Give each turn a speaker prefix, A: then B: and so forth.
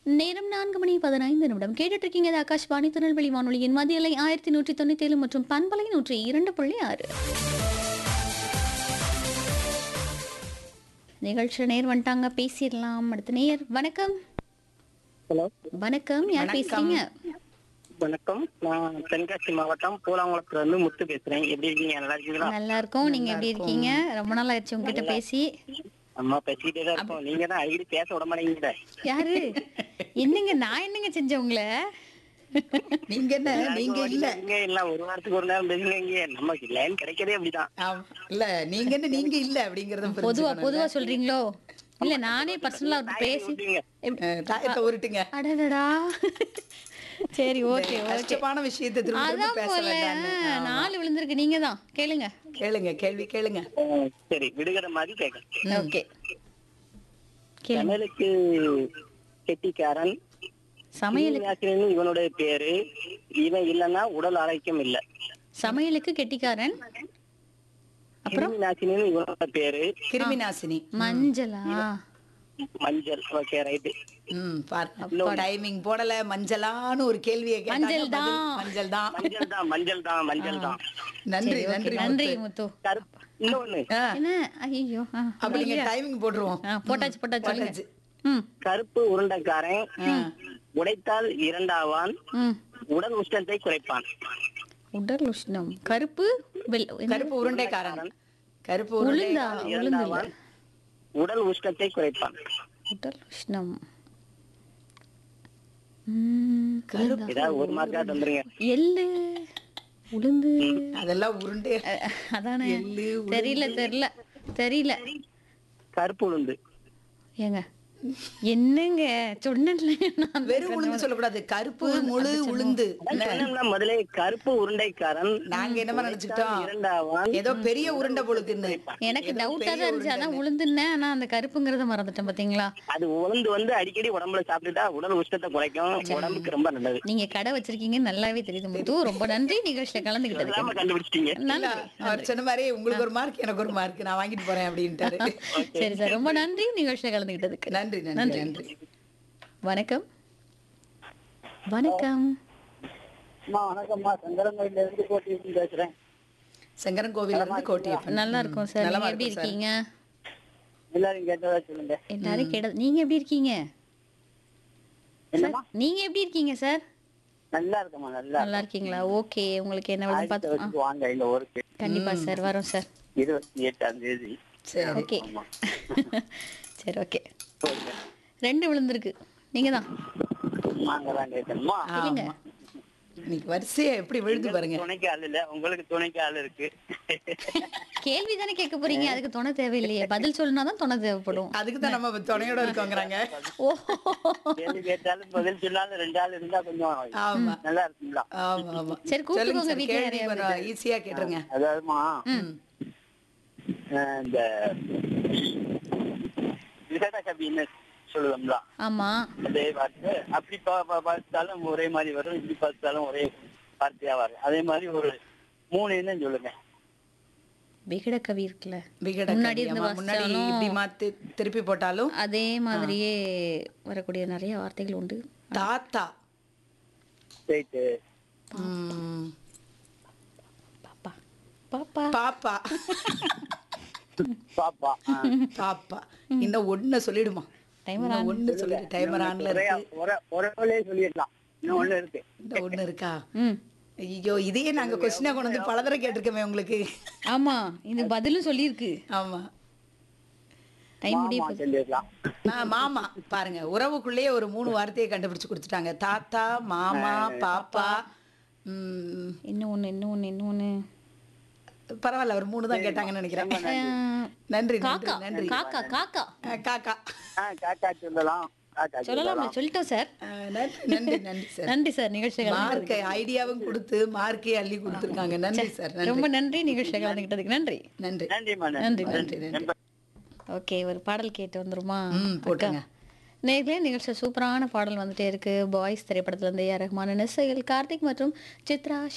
A: நேரம் நான்கு மணி பதினைந்து நிமிடம் கேட்டுட்டு இருக்கீங்க இது ஆகாஷ்வாணி திருநெல்வேலி வானொலியின் மதியலை ஆயிரத்தி நூற்றி தொண்ணூத்தி ஏழு மற்றும் பண்பலை நூற்றி இரண்டு புள்ளி ஆறு நிகழ்ச்சி நேர் வந்துட்டாங்க பேசிடலாம் அடுத்த நேர் வணக்கம்
B: ஹலோ
A: வணக்கம் யார் பேசுறீங்க
B: வணக்கம் நான் தென்காசி மாவட்டம் பூலாங்குளத்துல இருந்து முத்து பேசுறேன் எப்படி இருக்கீங்க நல்லா இருக்கீங்களா
A: நல்லா இருக்கோம் நீங்க எப்படி இருக்கீங்க ரொம்ப நாள் ஆயிடுச்சு உங்ககிட்ட பேசி
B: அம்மா பேசிக்கிட்டே தான் இருக்கோம் நீங்க தான் அடிக்கடி பேச விட மாட்டேங்கிறீங்க
A: யாரு என்னங்க நான் என்னங்க செஞ்சேன் உங்களை
C: நீங்க என்ன நீங்க இல்ல
B: நீங்க இல்ல ஒரு வாரத்துக்கு ஒரு நேரம் பேசுங்க இங்க நமக்கு லைன் கிடைக்கிறதே அப்படிதான்
C: ஆமா. இல்ல நீங்க என்ன நீங்க இல்ல அப்படிங்கறத
A: பொதுவா
C: புரிஞ்சுக்கணும்.
A: பொதுவா சொல்றீங்களோ இல்ல நானே பர்சனலா அவர்கிட்ட பேசி
B: விட்டீங்க.
C: அஹ், தாயத்தை உருட்டுங்க
A: அடடடா சரி ஓகே ஓகே
C: கஷ்டமான விஷயத்தை திரும்ப திரும்ப
A: அதான்
C: பேச
A: போல
C: வேண்டாம்னு
A: ஆ, நாலு விழுந்திருக்கு நீங்க தான் கேளுங்க
C: கேளுங்க கேள்வி கேளுங்க
B: அஹ் சரி விடுகிற மாதிரி கேட்க
A: ஓகே கேளுங்க
B: தமிழுக்கு கெட்டிக்காரன்
A: சமையலுக்கு
B: ஆசிரியர் இவனுடைய பேரு இவன் இல்லைன்னா உடல் ஆரோக்கியம் இல்ல
A: சமையலுக்கு கெட்டிக்காரன் அப்புறம்
B: நாசினின்னு இவனோட பேரு
C: கிருமி நாசினி
A: மஞ்சளா
B: மஞ்சள் ஓகே ரைட்டு
C: ம் பாருங்க டைமிங் போடல மஞ்சளான்னு ஒரு கேள்வியை கேட்டாங்க,
A: மஞ்சள் தான்.
C: பதில் மஞ்சள் தான்
B: மஞ்சள் தான் மஞ்சள் தான் மஞ்சள் தான்
C: நன்றி
A: சரி, okay.
C: நன்றி
A: நன்றி
C: முத்து.
A: முத்து
B: கருப்பு இன்னொன்னு
C: ஆ,
A: என்ன ஐயோ
C: அப்படிங்க டைமிங் போட்டுருவோம்
A: போட்டாச்சு போட்டாச்சு சொல்லுங்க
C: போட்டாச்சு.
A: ம்
B: கருப்பு உருண்டைக்காரன்
C: ஆ,
B: உடைத்தால் இரண்டாவான்
A: ம்
B: உடல் உஷ்ணத்தை குறைப்பான்
A: உடல் உஷ்ணம் கருப்பு வெள்- என்ன?
C: கருப்பு உருண்டைக்காரன் கருப்பு உருண்டை
A: உளுந்தா உளுந்து இல்ல
B: இரண்டாவான் உடல் உஷ்ணத்தை குறைப்பான்
A: உடல் உஷ்ணம் ம், உளுந்தா?
B: ஏதாவது ஒரு மார்க்கா தந்துருங்க
A: எள்ளு உளுந்து
C: அதெல்லாம் உருண்டை
A: அஹ், அதானே
C: எள்ளு,
A: தெரியல தெரியல தெரியல
B: கருப்பு உளுந்து
A: ஏங்க என்னங்க சொன்னேன்ல நான்
C: வெறும் உளுந்து சொல்லக்கூடாது கருப்பு முழு உளுந்து
B: அதான் சொன்னேன்ல முதல்ல கருப்பு உருண்டைக்காரன்
C: நாங்க என்னமா நினைச்சுக்கிட்டோம்
B: இரண்டாவான்
C: ஏதோ பெரிய உருண்டை பொழுதுன்னு
A: எனக்கு டவுட்டா தான் இருந்துச்சு அதான் உளுந்துன்னேன் ஆனா அந்த கருப்புங்கிறத மறந்துட்டேன் பாத்தீங்களா
B: அது உளுந்து வந்து அடிக்கடி உடம்புல சாப்பிட்டுட்டா உடல் உஷ்ணத்தை குறைக்கும் உடம்புக்கு ரொம்ப நல்லது
A: நீங்க கடை வச்சிருக்கீங்கன்னு நல்லாவே தெரியுது முத்து ரொம்ப நன்றி நிகழ்ச்சியில கலந்துகிட்டதுக்கு
B: இல்லாம கண்டுபிடிச்சிட்டீங்க
A: நன்றி
C: அவர் சொன்ன மாதிரி உங்களுக்கு ஒரு மார்க் எனக்கு ஒரு மார்க் நான் வாங்கிட்டு போறேன் அப்படின்ட்டாரு
A: சரி சார் ரொம்ப நன்றி நிகழ்ச்சியில கலந்துகிட்டதுக்கு
C: நன்றி நன்றி நன்றி
A: வணக்கம் வணக்கம்
B: அம்மா வணக்கம்மா சங்கரங்கோயில இருந்து கோட்டி பேசுறேன்
C: சங்கரன் கோவில்ல இருந்து கோட்டியப்பன்
A: நல்லா இருக்கும் சார்
C: நலமா
A: நீங்க எப்படி
C: இருக்கும் சார்.
A: இருக்கீங்க
B: எல்லாரும் கேட்டதா சொல்லுங்க
A: எல்லாரும் கேட்டது நீங்க எப்படி இருக்கீங்க
B: என்னம்மா
A: நீங்க எப்படி இருக்கீங்க சார்
B: நல்லா இருக்கம்மா நல்லா
A: நல்லா இருக்கீங்களா ஓகே உங்களுக்கு என்ன விழுந்து
B: ஆயிரத்தி
A: பார்த்து ஆ,
B: வச்சுட்டு வாங்க இந்த ஊருக்கு
A: கண்டிப்பா சார் வரோம் சார்
B: இருபத்தி எட்டாம் தேதி
C: சரி
A: ஓகே
B: ஆமா.
A: சரி ஓகே
B: ஓகே.
A: ரெண்டு விழுந்திருக்கு நீங்க தான்
B: நாங்க தான் கேட்கணுமா
A: சொல்லுங்க.
C: ஆமா இன்னைக்கு வரிசையா எப்படி விழுது பாருங்க
B: துணைக்கு ஆள் இல்ல உங்களுக்கு துணைக்கு ஆள் இருக்கு
A: கேள்வி தானே கேட்க போறீங்க அதுக்கு துணை தேவையில்லையே பதில் சொல்லுனா தான் துணை தேவைப்படும்
C: அதுக்கு தான் நம்ம துணையோட இருக்கோங்கிறாங்க
A: ஓ
B: கேள்வி கேட்டாலும் பதில் சொல்லாலும் ரெண்டு ஆள் இருந்தா கொஞ்சம்
C: ஆமா
B: நல்லா இருக்குங்களா
C: ஆமா ஆமா
A: சரி, கூப்பிட்டுக்கோங்க
C: சொல்லுங்க சார்,
A: வீட்டுல
C: கேள்வி
A: யாரையாவது.
C: கொஞ்சம் ஈஸியா கேட்டுருங்க
B: அதாவதுமா
C: ம்.
B: அஹ், இந்த விகட கவின்னு சொல்லுவோம்ல
A: ஆமா
B: அதே வார்த்தை அப்படி பா- பா- பார்த்தாலும் ஒரே மாதிரி வரும் இப்படி பார்த்தாலும் ஒரே வார்த்தையா வரும் அதே மாதிரி ஒரு மூணு என்ன சொல்லுங்க
A: விகட கவி இருக்குல்ல
C: விகட
A: முன்னாடி
C: கவி,
A: இருந்து
C: ஆமா, முன்னாடி
A: வாசிச்சாலும்
C: இப்படி மாத்தி திருப்பி போட்டாலும்
A: அதே மாதிரியே வரக்கூடிய நிறைய வார்த்தைகள் உண்டு
C: தாத்தா
B: ரைட்டு
C: ம்.
A: பாப்பா பாப்பா
C: பாப்பா
B: பாப்பா அஹ்,
C: பாப்பா இன்னும் ஒண்ணு சொல்லிடுமா
A: டைமர்
C: இன்னும் ஒண்ணு சொல்லிடு டைமர் ஆன்ல
B: ஒரே
C: இருக்கு
B: ஒரே ஒரே சொல்லிடலாம் இன்னும் ஒண்ணு இருக்கு
C: இந்த ஒண்ணு இருக்கா
A: ம்
C: ஐயோ இதையே நாங்க கொஸ்டினா கொண்டு வந்து பல தடவை கேட்டிருக்கோமே உங்களுக்கு
A: ஆமா இது பதிலும் சொல்லியிருக்கு
C: ஆமா
A: டைம் முடிய
B: மாமா சொல்லிடலாம்
C: ஆ, மாமா பாருங்க உறவுக்குள்ளேயே ஒரு மூணு வார்த்தையை கண்டுபிடிச்சு கொடுத்துட்டாங்க தாத்தா மாமா பாப்பா ம்,
A: இன்னும் ஒண்ணு இன்னும் ஒண்ணு இன்னும் ஒண்ணு
C: பரவாயில்ல ஒரு மூணு தான் கேட்டாங்கன்னு நினைக்கிறேன்
A: அஹ்,
C: நன்றி நன்றி
A: காக்கா
C: நன்றி
A: காக்கா காக்கா
C: ஆ, காக்கா
B: ஆ காக்கா சொல்லலாம் காக்கா
A: சொல்லலாம் சொல்லிட்டோம் சார்
C: ஆ, நன்றி நன்றி நன்றி சார்
A: நன்றி சார் நிகழ்ச்சிகள்
C: மார்க் ஐடியாவும் கொடுத்து மார்க்கே அள்ளி கொடுத்துருக்காங்க நன்றி சார் நன்றி
A: ரொம்ப நன்றி நிகழ்ச்சியை கலந்துக்கிட்டதுக்கு நன்றி
C: நன்றி
B: நன்றிம்மா
A: நன்றி
C: நன்றி நன்றி
A: ஓகே ஒரு பாடல் கேட்டு வந்துருமா
C: ம் போட்டுங்க
A: நேர்களே நிகழ்ச்சி சூப்பரான பாடல் வந்துட்டே இருக்கு பாய்ஸ் திரைப்படத்துல இருந்து ஏ ஆர் ரஹ்மான் இசையில் கார்த்திக் மற்றும் சித்ரா